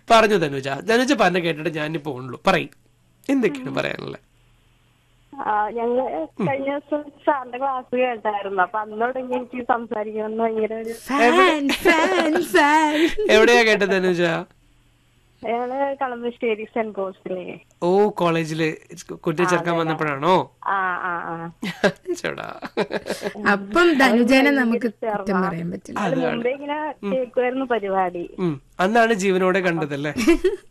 പറഞ്ഞു ധനുജ ധനുജ പറഞ്ഞ കേട്ടിട്ട് ഞാനിപ്പോ ഉള്ളൂ പറയും എന്തൊക്കെയാണ് പറയാനുള്ളത് ആ, ഞങ്ങള് കഴിഞ്ഞ ദിവസം സാറിന്റെ ക്ലാസ് കേട്ടായിരുന്നു അപ്പൊ അന്ന് തുടങ്ങി എനിക്ക് സംസാരിക്കണമെന്ന് ഭയങ്കര ഒരു ഫാൻ ഫാൻ ഫാൻ എവിടെയാ കേട്ടത് ധനുജ ഞങ്ങള് കളമശ്ശേരി സെന്റ് പോസ്റ്റിലെ ഓ കോളേജില് കുട്ടി ചേർക്കാൻ വന്നപ്പോഴാണോ ആ ആ ആ ചേടാ അപ്പം ധനുജനെ നമുക്ക് കുറ്റം പറയാൻ പറ്റില്ല അത് മുമ്പേ ഇങ്ങനെ കേൾക്കുമായിരുന്നു പരിപാടി ഉം അന്നാണ് ജീവനോടെ കണ്ടതല്ലേ